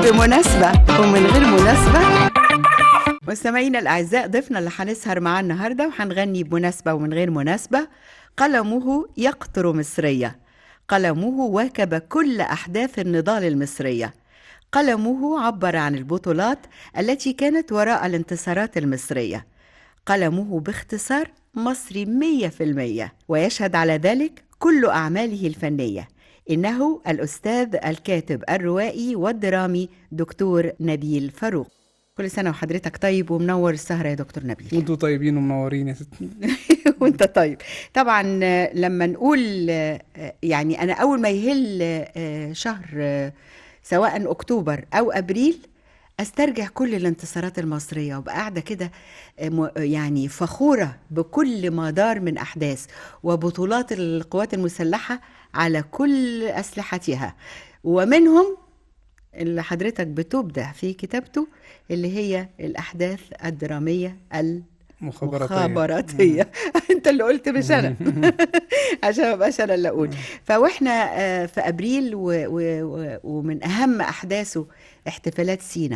بمناسبة ومن غير مناسبة مستمعينا الأعزاء ضيفنا اللي هنسهر معاه النهاردة وهنغني بمناسبة ومن غير مناسبة قلمه يقطر مصرية قلمه واكب كل أحداث النضال المصرية قلمه عبر عن البطولات التي كانت وراء الانتصارات المصرية قلمه باختصار مصري مية في المية ويشهد على ذلك كل أعماله الفنية إنه الأستاذ الكاتب الروائي والدرامي دكتور نبيل فاروق كل سنة وحضرتك طيب ومنور السهرة يا دكتور نبيل وانتوا طيبين ومنورين يا ست وانت طيب طبعا آه، لما نقول آه، يعني أنا أول ما يهل آه، شهر آه، سواء أكتوبر أو أبريل استرجع كل الانتصارات المصريه وابقى قاعده كده آه، م- يعني فخوره بكل ما دار من احداث وبطولات القوات المسلحه على كل اسلحتها ومنهم اللي حضرتك بتبدع في كتابته اللي هي الاحداث الدراميه مخابراتية المخابراتيه انت اللي قلت مش انا عشان ما ابقاش انا اللي اقول فواحنا آه، في ابريل و و و ومن اهم احداثه احتفالات سينا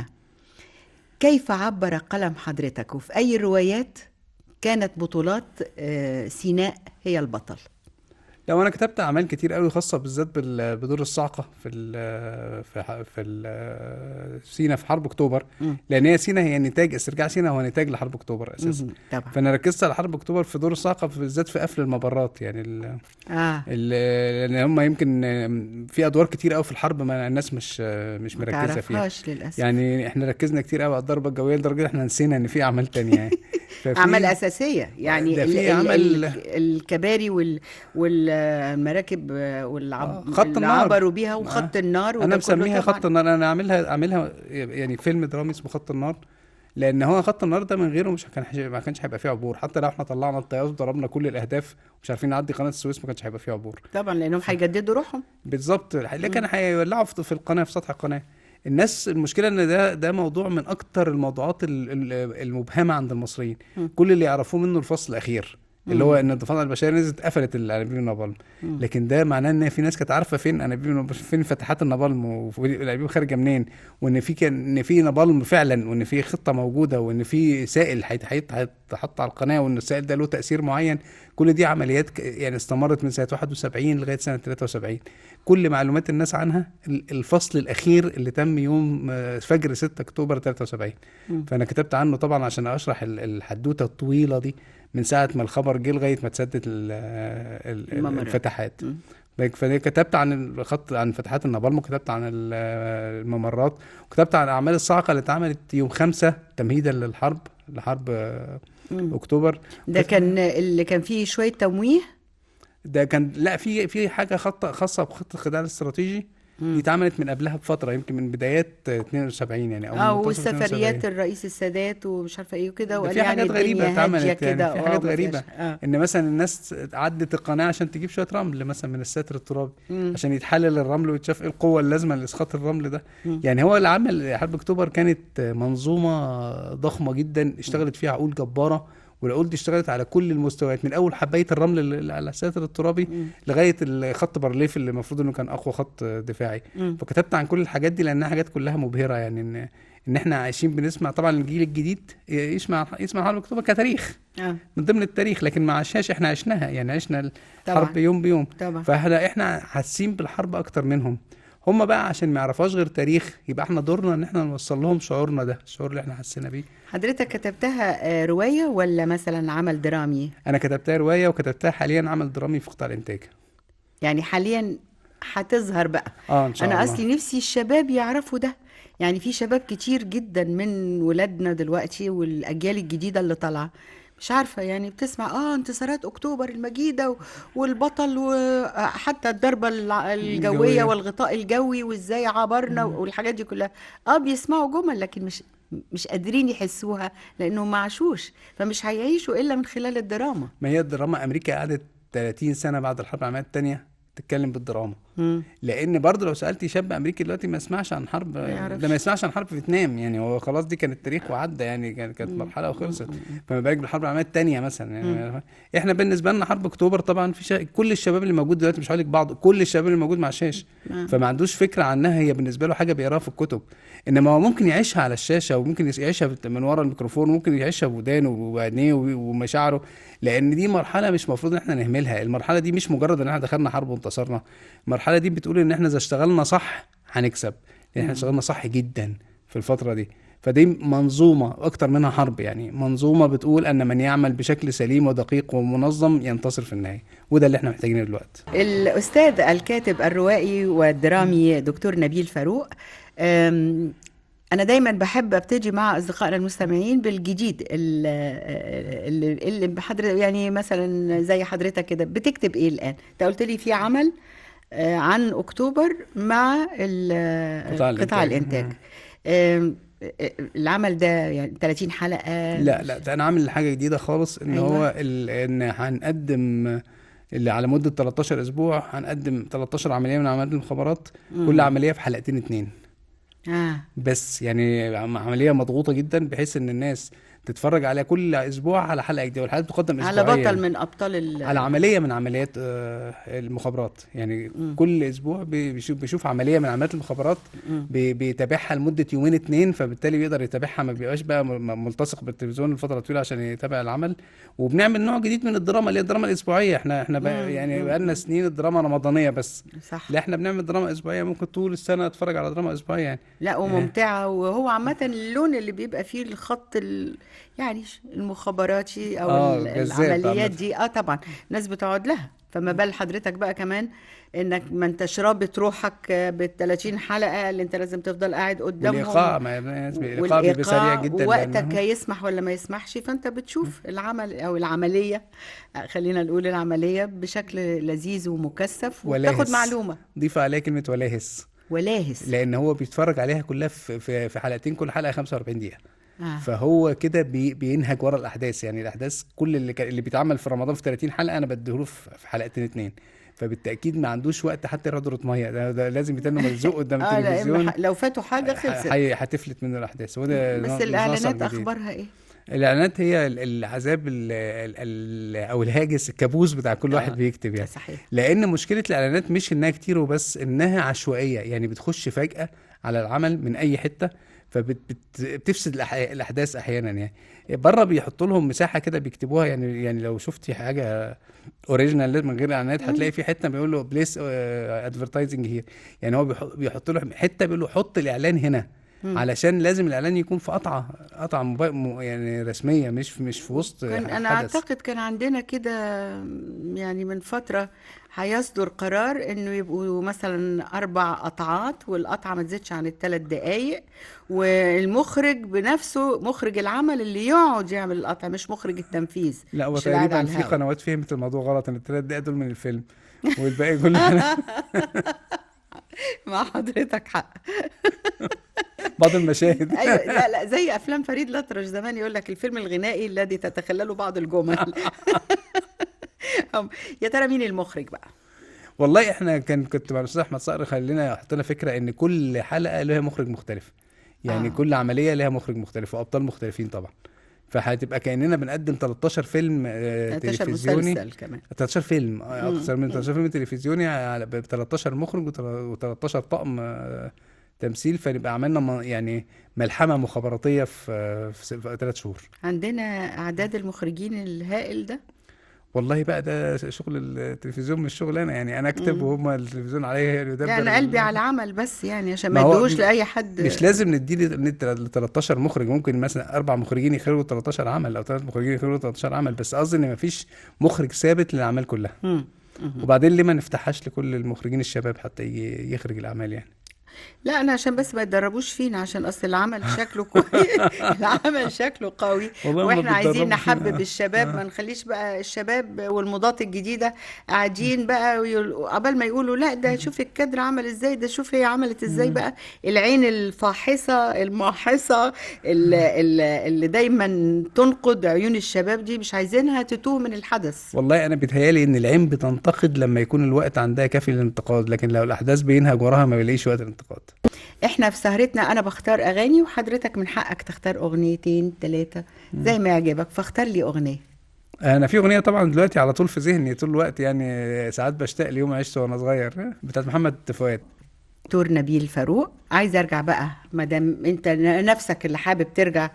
كيف عبر قلم حضرتك وفي اي روايات كانت بطولات آه، سيناء هي البطل لو انا كتبت اعمال كتير قوي خاصه بالذات بال- بدور الصاعقه في ال في ح- في ال- سينا في حرب اكتوبر مم. لان هي سينا هي نتاج استرجاع سينا هو نتاج لحرب اكتوبر اساسا مهم. طبعا فانا ركزت على حرب اكتوبر في دور الصاعقه بالذات في قفل الممرات يعني ال اه ال- لان هم يمكن في ادوار كتير قوي في الحرب ما الناس مش مش ما مركزه فيها تعرفهاش للاسف يعني احنا ركزنا كتير قوي على الضربه الجويه لدرجه احنا نسينا ان في اعمال تانية يعني ففي- اعمال اساسيه يعني ده ال في ال عمل- ال الكباري وال والمراكب والعب خط اللي النار. عبروا بيها وخط النار انا وده كله مسميها طبعاً. خط النار انا عاملها عاملها يعني فيلم درامي اسمه خط النار لان هو خط النار ده من غيره مش كان ما كانش هيبقى فيه عبور حتى لو احنا طلعنا الطيارات وضربنا كل الاهداف ومش عارفين نعدي قناه السويس ما كانش هيبقى فيه عبور طبعا لانهم هيجددوا روحهم بالظبط لكن هيولعوا في في القناه في سطح القناه الناس المشكله ان ده ده موضوع من اكتر الموضوعات ال- ال- المبهمه عند المصريين مم. كل اللي يعرفوه منه الفصل الاخير اللي مم. هو ان الضفادع البشريه نزلت قفلت الانابيب النابالم مم. لكن ده معناه ان في ناس كانت عارفه فين انابيب النابالم- فين فتحات النابالم والانابيب خارجه منين وان في كان ان في نابالم فعلا وان في خطه موجوده وان في سائل هيت- هيت- هيتحط على القناه وان السائل ده له تاثير معين كل دي عمليات ك- يعني استمرت من سنه 71 لغايه سنه 73 كل معلومات الناس عنها ال- الفصل الاخير اللي تم يوم آه، فجر 6 اكتوبر 73 مم. فانا كتبت عنه طبعا عشان اشرح ال- الحدوته الطويله دي من ساعه ما الخبر جه لغايه ما اتسدت ال- ال- ال- الممرات. الفتحات مم. فكتبت عن الخط عن فتحات النابالم وكتبت عن ال- الممرات وكتبت عن اعمال الصاعقه اللي اتعملت يوم خمسة تمهيدا للحرب لحرب آه، مم. اكتوبر ده كان اللي كان فيه شويه تمويه ده كان لا في في حاجه خطه خاصه بخطه الخداع الاستراتيجي دي اتعملت من قبلها بفتره يمكن من بدايات آه، 72 يعني او من اه منتصف والسفريات 72. الرئيس السادات ومش عارفه ايه وكده ده وقال في يعني حاجات غريبة الدنيا اتعملت هادية يعني، كده في آه، حاجات ما فيهاش- غريبة. اه ان مثلا الناس عدت القناه عشان تجيب شويه رمل مثلا من الستر الترابي مم. عشان يتحلل الرمل ويتشاف ايه القوه اللازمه لاسقاط الرمل ده مم. يعني هو اللي عمل حرب اكتوبر كانت منظومه ضخمه جدا اشتغلت فيها عقول جباره والعقول دي اشتغلت على كل المستويات من اول حبايه الرمل اللي على الستر الترابي مم. لغايه الخط بارليف اللي المفروض انه كان اقوى خط دفاعي مم. فكتبت عن كل الحاجات دي لانها حاجات كلها مبهره يعني ان ان احنا عايشين بنسمع طبعا الجيل الجديد يسمع يسمع حرب اكتوبر كتاريخ اه من ضمن التاريخ لكن ما عشناش احنا عشناها يعني عشنا طبعا. الحرب يوم بيوم طبعا فاحنا احنا حاسين بالحرب اكتر منهم هم بقى عشان ما يعرفوش غير تاريخ يبقى احنا دورنا ان احنا نوصل لهم شعورنا ده الشعور اللي احنا حسينا بيه حضرتك كتبتها آه، روايه ولا مثلا عمل درامي انا كتبتها روايه وكتبتها حاليا عمل درامي في قطاع الانتاج يعني حاليا هتظهر بقى اه ان شاء انا الله اصلي نفسي الشباب يعرفوا ده يعني في شباب كتير جدا من ولادنا دلوقتي والاجيال الجديده اللي طالعه مش عارفه يعني بتسمع اه انتصارات اكتوبر المجيده و- والبطل وحتى الضربه الع- الجويه الجوية. والغطاء الجوي وازاي عبرنا والحاجات دي كلها اه بيسمعوا جمل لكن مش مش قادرين يحسوها لانهم ما عاشوش فمش هيعيشوا الا من خلال الدراما ما هي الدراما امريكا قعدت 30 سنه بعد الحرب العالميه الثانيه تتكلم بالدراما مم. لان برضه لو سالتي شاب امريكي دلوقتي ما يسمعش عن حرب يعرفش. ده ما يسمعش عن حرب فيتنام يعني هو خلاص دي كانت تاريخ وعدى يعني كانت كانت مرحله وخلصت فما بالك بالحرب العالميه الثانيه مثلا يعني احنا بالنسبه لنا حرب اكتوبر طبعا في شا... كل الشباب اللي موجود دلوقتي مش هقول لك بعض كل الشباب اللي موجود مع الشاشه فما عندوش فكره عنها هي بالنسبه له حاجه بيقراها في الكتب انما هو ممكن يعيشها على الشاشه وممكن يعيشها بت- من ورا الميكروفون وممكن يعيشها بودانه وعينيه و- ومشاعره لان دي مرحله مش المفروض ان احنا نهملها المرحله دي مش مجرد ان احنا دخلنا حرب وانتصرنا المرحله دي بتقول ان احنا اذا اشتغلنا صح هنكسب لان احنا اشتغلنا صح جدا في الفتره دي فدي منظومه اكتر منها حرب يعني منظومه بتقول ان من يعمل بشكل سليم ودقيق ومنظم ينتصر في النهايه وده اللي احنا محتاجينه دلوقتي الأستاذ الكاتب الروائي والدرامي دكتور نبيل فاروق أم، أنا دايما بحب أبتدي مع أصدقائنا المستمعين بالجديد ال- اللي, اللي بحضر يعني مثلا زي حضرتك كده بتكتب إيه الآن؟ أنت قلت لي في عمل آه، عن أكتوبر مع ال- قطاع قطاع الإنتاج. الإنتاج أم، العمل ده يعني 30 حلقة لا لا ده انا عامل حاجه جديده خالص ان أيوة. هو ال- ان هنقدم اللي على مده 13 اسبوع هنقدم 13 عمليه من عمليات المخابرات كل عمليه في حلقتين اتنين آه. بس يعني عم- عمليه مضغوطه جدا بحيث ان الناس تتفرج عليها كل اسبوع على حلقه جديده والحلقات بتقدم على اسبوعيا بطل من أبطال ال على عمليه من عمليات آه، المخابرات يعني مم. كل اسبوع بي- بيشوف بيشوف عمليه من عمليات المخابرات مم. بي- بيتابعها لمده يومين اتنين فبالتالي بيقدر يتابعها ما بيبقاش بقى م- م- ملتصق بالتلفزيون لفتره طويله عشان يتابع العمل وبنعمل نوع جديد من الدراما اللي هي الدراما الاسبوعيه احنا احنا بقى مم. يعني مم. بقالنا سنين الدراما رمضانيه بس صح لا احنا بنعمل دراما اسبوعيه ممكن طول السنه اتفرج على دراما اسبوعيه يعني لا وممتعة وهو عامة اللون اللي بيبقى فيه الخط ال... يعني ش- المخابراتي او آه، ال- جذاب العمليات عامة. دي اه طبعا الناس بتقعد لها فما بال حضرتك بقى كمان انك ما انتش رابط روحك بال 30 حلقة اللي انت لازم تفضل قاعد قدامهم والايقاع ما الناس بي- الايقاع بيبقى سريع والإيقاع جدا ووقتك لأنه- يسمح ولا ما يسمحش فانت بتشوف العمل او العملية آه، خلينا نقول العملية بشكل لذيذ ومكثف وبتاخد ولاهس. معلومة ضيف عليها كلمه ولاهس ولاهس لان هو بيتفرج عليها كلها في في, في حلقتين كل حلقه 45 دقيقه آه. فهو كده بي بينهج ورا الاحداث يعني الاحداث كل اللي كان اللي بيتعمل في رمضان في 30 حلقه انا بديهوله في في حلقتين اتنين فبالتاكيد ما عندوش وقت حتى يروح دورة ميه ده, ده لازم يتنه ملزوق قدام اه لا التلفزيون إما ح- لو فاتوا حاجة خلصت ح- حي- هتفلت منه الاحداث وده بس نوع- الاعلانات نصر جديد. اخبارها ايه الاعلانات هي ال- العذاب ال ال ال او الهاجس الكابوس بتاع كل واحد آه. بيكتب يعني صحيح لان مشكله الاعلانات مش انها كتير وبس انها عشوائيه يعني بتخش فجاه على العمل من اي حته فبتفسد الاحداث احيانا يعني بره بيحطوا لهم مساحه كده بيكتبوها يعني يعني لو شفتي حاجه اوريجينال من غير اعلانات هتلاقي في حته بيقول له بليس ادفرتايزنج هير يعني هو بيحط- بيحط له حته بيقول له حط الاعلان هنا مم. علشان لازم الاعلان يكون في قطعه قطعه موبايل م- يعني رسميه مش مش في وسط كان انا حدث. اعتقد كان عندنا كده يعني من فتره هيصدر قرار انه يبقوا مثلا اربع قطعات والقطعه ما تزيدش عن الثلاث دقائق والمخرج بنفسه مخرج العمل اللي يقعد يعمل القطع مش مخرج التنفيذ لا هو مش اللي قاعد تقريبا على في الهوا. قنوات فهمت الموضوع غلط ان الثلاث دقايق دول من الفيلم والباقي كله مع حضرتك حق بعض المشاهد ايوه لا لا زي افلام فريد الأطرش زمان يقول لك الفيلم الغنائي الذي تتخلله بعض الجمل أم، يا ترى مين المخرج بقى والله احنا كان كنت مع الاستاذ احمد صقر خلينا حطينا فكره ان كل حلقه لها مخرج مختلف يعني آه. آه. كل عمليه لها مخرج مختلف وابطال مختلفين طبعا فهتبقى كاننا بنقدم 13 فيلم آه 13 تلفزيوني مسلسل كمان 13 فيلم آه، مم. اكثر من 13 فيلم تلفزيوني على ب 13 مخرج و13 طقم آه، تمثيل فنبقى عملنا م- يعني ملحمه مخابراتيه في في, في ثلاث شهور عندنا اعداد المخرجين الهائل ده والله بقى ده شغل التلفزيون مش شغل انا يعني انا اكتب مم. وهم التلفزيون عليا يدبر لا انا ال- قلبي على العمل بس يعني عشان ما ما هو يدوش م- لاي حد مش لازم ندي ل 13 مخرج ممكن مثلا اربع مخرجين يخرجوا 13 عمل او ثلاث مخرجين يخرجوا 13 عمل بس قصدي ان مفيش مخرج ثابت للاعمال كلها مم. مم. وبعدين ليه ما نفتحهاش لكل المخرجين الشباب حتى يجي يخرج الاعمال يعني لا انا عشان بس ما يتدربوش فينا عشان اصل العمل شكله كويس العمل شكله قوي والله هما واحنا عايزين بيتدربوا فينا. نحبب آه. الشباب ما نخليش بقى الشباب والمضات الجديدة قاعدين بقى ويقول- قبل ما يقولوا لا ده شوف الكادر عمل ازاي ده شوف هي عملت ازاي بقى العين الفاحصة الماحصة اللي, اللي اللي دايما تنقد عيون الشباب دي مش عايزينها تتوه من الحدث والله انا بيتهيالي ان العين بتنتقد لما يكون الوقت عندها كافي للانتقاد لكن لو الاحداث بينهج وراها ما بيلاقيش وقت الانتقاد احنا في سهرتنا انا بختار اغاني وحضرتك من حقك تختار اغنيتين ثلاثة زي ما يعجبك فاختار لي اغنية انا في اغنيه طبعا دلوقتي على طول في ذهني طول الوقت يعني ساعات بشتاق ليوم عشت وانا صغير بتاعت محمد فؤاد دكتور نبيل فاروق عايز ارجع بقى ما دام انت نفسك اللي حابب ترجع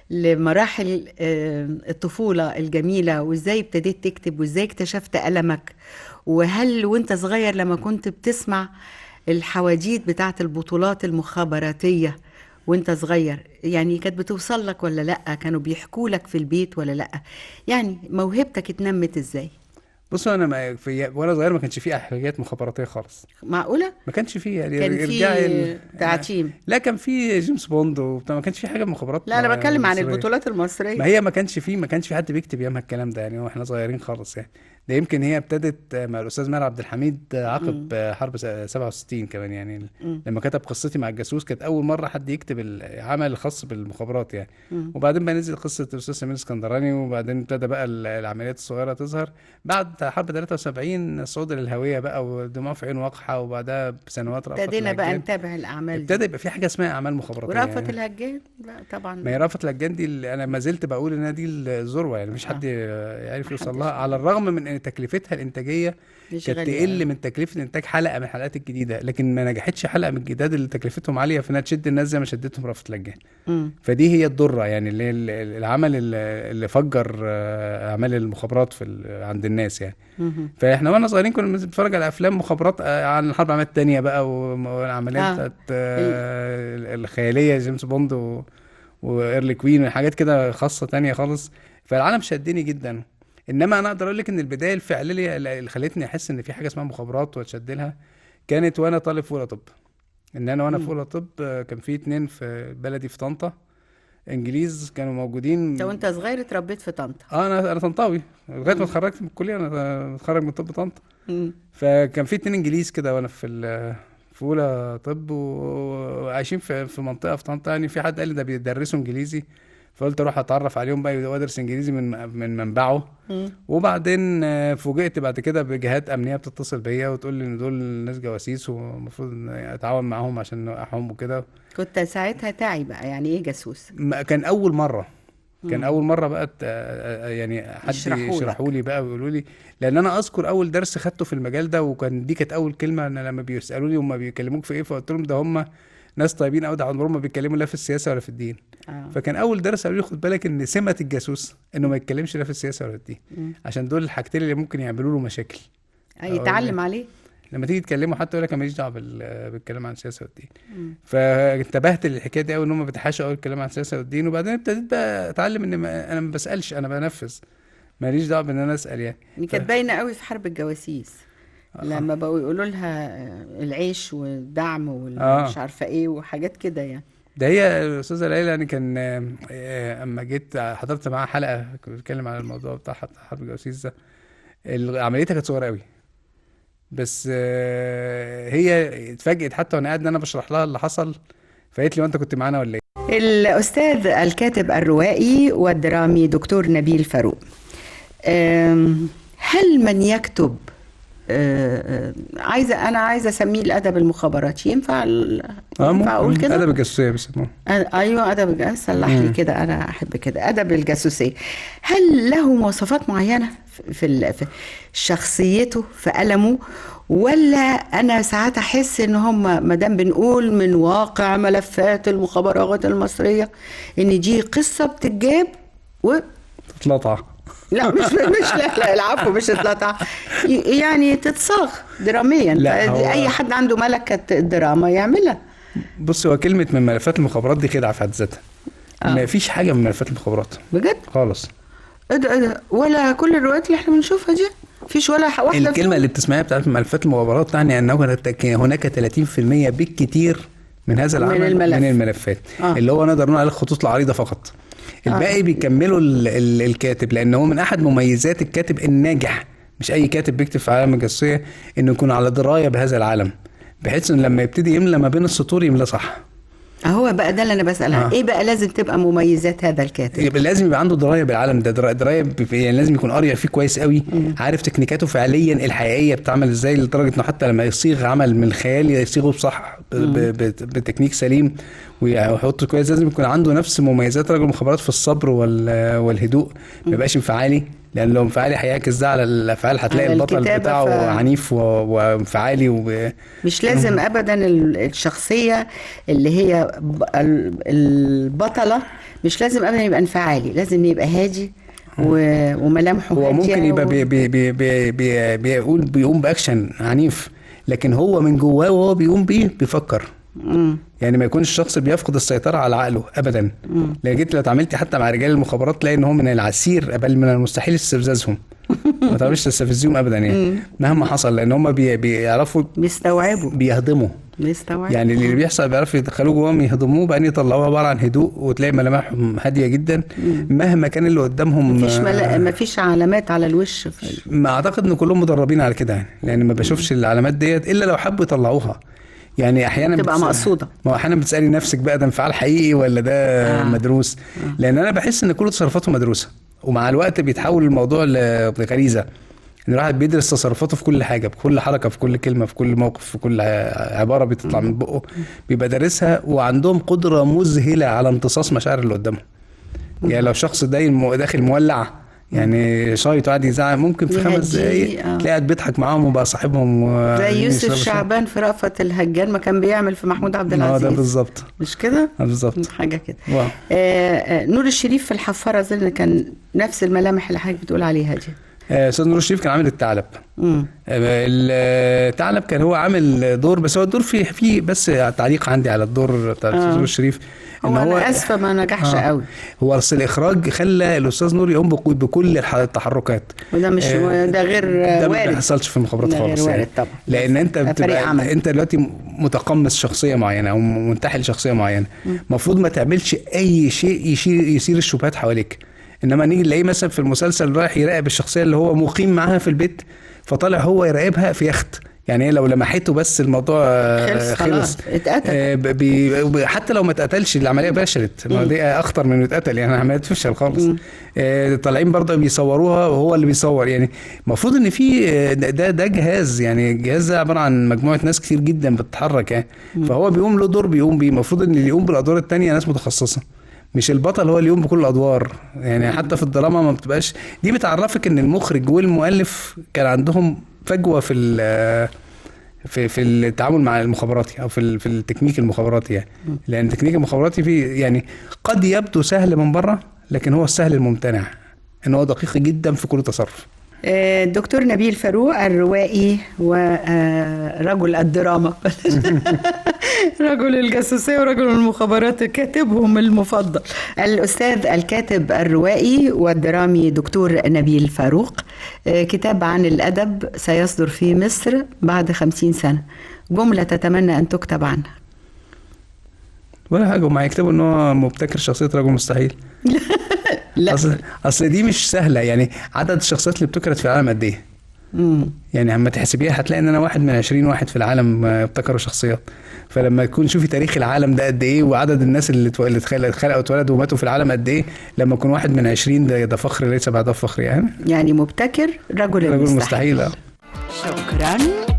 لمراحل آه، الطفوله الجميله وازاي ابتديت تكتب وازاي اكتشفت المك وهل وانت صغير لما كنت بتسمع الحواديت بتاعت البطولات المخابراتيه وانت صغير يعني كانت بتوصل لك ولا لا كانوا بيحكوا لك في البيت ولا لا يعني موهبتك اتنمت ازاي بصوا انا ما في وانا صغير ما كانش فيه حاجات مخابراتيه خالص معقوله ما كانش فيه يعني كان ارجعي في ال- تعتيم لا كان في جيمس بوند وبتاع ما كانش في حاجه مخابرات لا انا بتكلم عن مصرية. البطولات المصريه ما هي ما كانش فيه ما كانش في حد بيكتب ياما الكلام ده يعني واحنا صغيرين خالص يعني ده يمكن هي ابتدت مع الاستاذ ماهر عبد الحميد عقب حرب س- 67 كمان يعني مم. لما كتب قصتي مع الجاسوس كانت اول مره حد يكتب العمل الخاص بالمخابرات يعني مم. وبعدين بقى نزل قصه الاستاذ سمير اسكندراني وبعدين ابتدى بقى ال- العمليات الصغيره تظهر بعد حرب 73 صعود للهويه بقى ودموع في عين وقحه وبعدها بسنوات رأفت ابتدينا بقى الهجان. نتابع الاعمال دي ابتدى يبقى في حاجه اسمها اعمال مخابراتيه ورأفت يعني. الهجان لا طبعا ما هي رأفت الهجان دي اللي انا ما زلت بقول انها دي الذروه يعني مفيش حد يعرف يوصل محدش لها على الرغم من ان تكلفتها الانتاجيه مش كانت غالية تقل أوي. من تكلفه انتاج حلقه من الحلقات الجديده لكن ما نجحتش حلقه من الجداد اللي تكلفتهم عاليه في انها تشد الناس زي ما شدتهم رأفت الهجان مم. فدي هي الضره يعني اللي هي ال- ال- العمل اللي اللي فجر آه، اعمال المخابرات في ال- عند الناس يعني مهم. فاحنا وانا صغيرين كنا بنتفرج على افلام مخابرات آه، عن الحرب العالميه الثانيه بقى و- والعمليات آه. بتاعت آه، الخياليه جيمس بوند و... وايرلي كوين وحاجات كده خاصه تانية خالص فالعالم شدني جدا انما انا اقدر اقول لك ان البدايه الفعليه اللي خلتني احس ان في حاجه اسمها مخابرات واتشد لها كانت وانا طالب في اولى طب ان انا وانا في اولى طب آه، كان في اتنين في بلدي في طنطا انجليز كانوا موجودين انت وانت صغير اتربيت في طنطا اه انا انا طنطاوي لغايه ما اتخرجت من الكليه انا متخرج من طب طنطا مم. فكان في اتنين انجليز كده وانا في ال- في اولى طب و- وعايشين في في منطقه في طنطا يعني في حد قال لي ده بيدرسوا انجليزي فقلت اروح اتعرف عليهم بقى وادرس انجليزي من من منبعه مم. وبعدين آه، فوجئت بعد كده بجهات امنيه بتتصل بيا وتقول لي ان دول ناس جواسيس والمفروض إن اتعاون معاهم عشان نوقعهم وكده كنت ساعتها تعي بقى يعني ايه جاسوس ما- كان اول مره كان مم. اول مره بقى ت- آه، آه، يعني حد يشرحوا لك. يشرحوا لي بقى ويقولوا لي لان انا اذكر اول درس خدته في المجال ده وكان دي كانت اول كلمه ان لما بيسالوني هم بيكلموك في ايه فقلت لهم ده هم ناس طيبين قوي ده عمرهم ما بيتكلموا لا في السياسه ولا في الدين آه. فكان اول درس قالوا لي خد بالك ان سمه الجاسوس انه ما يتكلمش لا في السياسه ولا في الدين مم. عشان دول الحاجتين اللي ممكن يعملوا له مشاكل أي يتعلم عليه لما تيجي تكلمه حتى يقول لك انا ماليش دعوه بال- بالكلام عن السياسه والدين مم. فانتبهت للحكايه دي قوي ان هم بيتحاشوا قوي الكلام عن السياسه والدين وبعدين ابتديت بقى اتعلم ان ما انا ما بسالش انا بنفذ ماليش دعوه بان انا اسال يعني دي كانت باينه قوي في حرب الجواسيس لما بقوا يقولوا لها آه، العيش والدعم والمش آه. عارفه ايه وحاجات كده يعني ده هي الاستاذه ليلى يعني كان آه، آه، اما جيت حضرت معاها حلقه كنت بتكلم عن الموضوع بتاع حرب الجواسيس ده ال- عمليتها كانت صغيره قوي بس آه، هي اتفاجئت حتى وانا قاعد ان انا بشرح لها اللي حصل فقالت لي وانت كنت معانا ولا ايه الأستاذ الكاتب الروائي والدرامي دكتور نبيل فاروق أم، هل من يكتب أه، أه، عايزة أنا عايزة أسميه الأدب المخابراتي ينفع ال- ينفع أقول كده؟ ادب الجاسوسيه بيسموه أ- ايوه ادب الج- صلح لي مم. كده انا احب كده ادب الجاسوسيه هل له مواصفات معينه في- في ال- في شخصيته في قلمه ولا انا ساعات احس ان هم ما دام بنقول من واقع ملفات المخابرات المصريه ان دي قصه بتتجاب و تتلطع لا مش مش لا, لا العفو مش اتلطع ي- يعني تتصاغ دراميا لا، هو- اي حد عنده ملكه الدراما يعملها بص هو كلمه من ملفات المخابرات دي خدعه في حد ذاتها آه. ما فيش حاجه من ملفات المخابرات بجد خالص ايه ده ايه ده ولا كل الروايات اللي احنا بنشوفها دي مفيش ولا ح- واحده الكلمه اللي بتسمعها بتاعت ملفات المخابرات تعني انه هناك 30% بالكتير من هذا من العمل الملف. من الملفات آه. اللي هو نقدر نقول عليه الخطوط العريضه فقط الباقي بيكملوا ال ال الكاتب لان هو من احد مميزات الكاتب الناجح مش اي كاتب بيكتب في عالم الجاسوسيه انه يكون على درايه بهذا العالم بحيث انه لما يبتدي يملى ما بين السطور يملى صح هو بقى ده اللي انا بسالها آه. ايه بقى لازم تبقى مميزات هذا الكاتب يبقى لازم يبقى عنده درايه بالعالم ده درا- درايه ب- يعني لازم يكون قاري فيه كويس قوي عارف تكنيكاته فعليا الحقيقيه بتعمل ازاي لدرجه انه حتى لما يصيغ عمل من الخيال يصيغه بصح ب- ب- ب- بتكنيك سليم ويحطه كويس لازم يكون عنده نفس مميزات رجل المخابرات في الصبر وال- والهدوء ما يبقاش انفعالي لان لو انفعالي هيعكس ده على الافعال هتلاقي على البطل الكتابة بتاعه ف- عنيف و- وانفعالي وب... مش لازم ابدا ال- الشخصيه اللي هي ب- ال- البطله مش لازم ابدا يبقى انفعالي لازم يبقى هادي و- وملامحه هو هادية ممكن يبقى و- بي بي بي بي بي بيقول بيقوم باكشن عنيف لكن هو من جواه وهو بيقوم بيه بيفكر مم. يعني ما يكونش الشخص بيفقد السيطره على عقله ابدا لو جيت لو اتعاملتي حتى مع رجال المخابرات تلاقي ان هو من العسير بل من المستحيل استفزازهم ما تعرفش تستفزهم ابدا يعني مهما حصل لان هم بي بيعرفوا بيستوعبوا بيهضموا بيستوعبوا يعني اللي بيحصل بيعرفوا يدخلوه جواهم يهضموه بعدين يطلعوه عباره عن هدوء وتلاقي ملامحهم هاديه جدا مهما كان اللي قدامهم مفيش آه، ملا... مفيش علامات على الوش في... ما اعتقد ان كلهم مدربين على كده يعني لان ما بشوفش العلامات ديت الا لو حبوا يطلعوها يعني احيانا تبقى بتس- مقصودة. ما هو احيانا بتسالي نفسك بقى ده انفعال حقيقي ولا ده آه. آه. مدروس لان انا بحس ان كل تصرفاته مدروسه ومع الوقت بيتحول الموضوع ل- لغريزه ان الواحد بيدرس تصرفاته في كل حاجه في كل حركه في كل كلمه في كل موقف في كل ع- عباره بتطلع من بقه بيبقى دارسها وعندهم قدره مذهله على امتصاص مشاعر اللي قدامهم يعني لو شخص دايما داخل مولع يعني شايط وقاعد يزعق ممكن في خمس يهديه، دقايق آه. تلاقي قاعد بيضحك معاهم وبقى صاحبهم و- زي يوسف يشربوا شاي. شعبان في رأفت الهجان ما كان بيعمل في محمود عبد اه ده العزيز بالظبط مش كده؟ آه بالظبط حاجة كده واو. آه آه نور الشريف في الحفارة زلنا كان نفس الملامح اللي حضرتك بتقول عليها دي آه، استاذ نور الشريف كان عامل الثعلب مم. آه، الثعلب كان هو عامل دور بس هو الدور فيه فيه بس تعليق عندي على الدور بتاع الاستاذ آه. نور الشريف هو, انا اسفه ما نجحش آه. قوي هو اصل الاخراج خلى الاستاذ نور يقوم بكل- بكل الح- التحركات وده مش آه، ده غير ده ما وارد بيحصلش في المخابرات ده غير خالص وارد يعني. طبعا. لان انت ده فريق بتبقى عمل. انت دلوقتي متقمص شخصيه معينه او منتحل شخصيه معينه المفروض ما تعملش اي شيء يشير يثير الشبهات حواليك انما نيجي نلاقيه مثلا في المسلسل رايح يراقب الشخصيه اللي هو مقيم معاها في البيت فطالع هو يراقبها في يخت يعني هي لو لمحته بس الموضوع آه، خلص خلاص اتقتل آه، ب- بي- ب- حتى لو ما اتقتلش العمليه فشلت ما دي اخطر من انه يتقتل يعني العمليه تفشل خالص آه، طالعين برضه بيصوروها وهو اللي بيصور يعني المفروض ان في آه، ده ده جهاز يعني الجهاز ده عباره عن مجموعه ناس كتير جدا بتتحرك يعني فهو بيقوم له دور بيقوم بيه المفروض ان اللي يقوم بالادوار التانية ناس متخصصه مش البطل هو اللي يقوم بكل الادوار يعني حتى في الدراما ما بتبقاش دي بتعرفك ان المخرج والمؤلف كان عندهم فجوه في ال- في في التعامل مع المخابراتي او في ال- في التكنيك المخابراتي يعني لان التكنيك المخابراتي فيه يعني قد يبدو سهل من بره لكن هو السهل الممتنع ان هو دقيق جدا في كل تصرف آه، الدكتور نبيل فاروق الروائي ورجل الدراما رجل الجاسوسية ورجل المخابرات كاتبهم المفضل الأستاذ الكاتب الروائي والدرامي دكتور نبيل فاروق آه، كتاب عن الأدب سيصدر في مصر بعد خمسين سنة جملة تتمنى أن تكتب عنها ولا حاجه وما يكتبوا ان هو مبتكر شخصيه رجل مستحيل لا اصل اصل دي مش سهله يعني عدد الشخصيات اللي ابتكرت في العالم قد ايه مم. يعني اما تحسبيها هتلاقي ان انا واحد من 20 واحد في العالم آه، ابتكروا شخصيات فلما تكون شوفي تاريخ العالم ده قد ايه وعدد الناس اللي اتو- اللي اتخلق- اتخلقوا واتولدوا وماتوا في العالم قد ايه لما يكون واحد من 20 ده ده فخر ليس بعده فخر يعني يعني مبتكر رجل رجل المستحيل مستحيل آه. شكرا